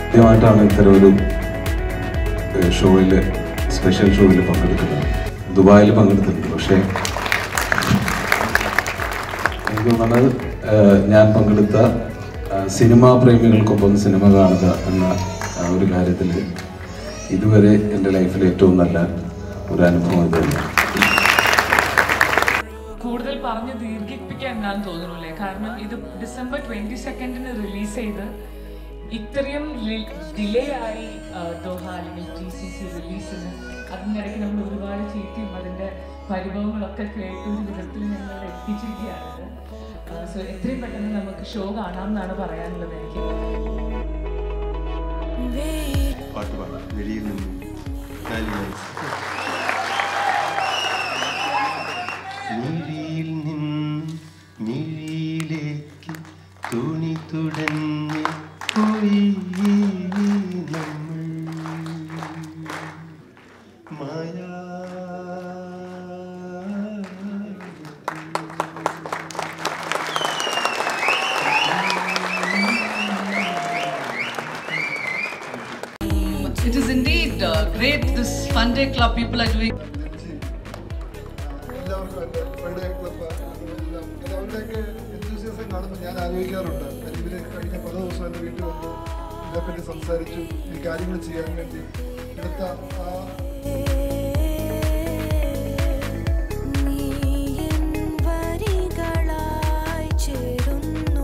ആദ്യമായിട്ടാണ് ഇത്തരം ഒരു ഷോയിൽ സ്പെഷ്യൽ ഷോയിൽ പങ്കെടുക്കുന്നത് ദുബായിൽ പങ്കെടുത്തിട്ടുണ്ട് പക്ഷേ എനിക്ക് തോന്നുന്നത് ഏഹ്, ഞാൻ പങ്കെടുത്ത ഏഹ്, സിനിമാ പ്രേമികൾക്കൊപ്പം സിനിമ കാണുക എന്ന ആ, ഒരു കാര്യത്തിൽ ഇതുവരെ എൻ്റെ ലൈഫിൽ ഏറ്റവും നല്ല ഒരു അനുഭവം ഇത് തന്നെയാണ് കൂടുതൽ പറഞ്ഞ് ദീർഘിപ്പിക്കാൻ ഞാൻ തോന്നുന്നില്ലേ കാരണം ഇത് ഡിസംബർ ട്വന്റി സെക്കൻഡിന് റിലീസ് ചെയ്ത് ഇത്രയും ഡിലേ ആയി ആ, ദോഹ അല്ലെങ്കിൽ ടി സി സി റിലീസിന് അതിനിടയ്ക്ക് നമ്മൾ ഒരുപാട് ചീത്തയും അതിൻ്റെ പരിഭവങ്ങളൊക്കെ കേട്ട് ഒരു വിധത്തിൽ ഞങ്ങൾ എത്തിച്ചിരിക്കുകയാണിത് സോ എത്രയും പെട്ടെന്ന് നമുക്ക് ഷോ കാണാം എന്നാണ് പറയാനുള്ളത് എനിക്ക് പാട്ട് പാടാം വെളിയിൽ നിന്നും നാലുമായി മിഴിയിൽ നിന്നും മിഴിയിലേക്ക് തുണി തുടങ്ങി പോയി നമ്മൾ മായാ It is indeed uh, great. This Fun Day Club people are doing. എല്ലാവർക്കും എൻ്റെ ഫ്രൈഡേ ക്ലബ്ബ് എല്ലാം അത് അവരുടെയൊക്കെ എന്തൂസിയാസം കാണുമ്പോൾ ഞാൻ ആലോചിക്കാറുണ്ട് കാര്യം ഇവര് കഴിഞ്ഞ പല ദിവസം എൻ്റെ വീട്ടിൽ വന്ന് ഇതിനെപ്പറ്റി സംസാരിച്ചു ഈ കാര്യങ്ങൾ ചെയ്യാൻ വേണ്ടി എടുത്ത ആ നീയൻ വരികളായി ചേരുന്നു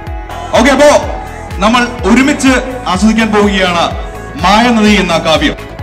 ഓക്കെ അപ്പോ നമ്മൾ ഒരുമിച്ച് ആസ്വദിക്കാൻ പോവുകയാണ് മായനദി എന്ന കാവ്യം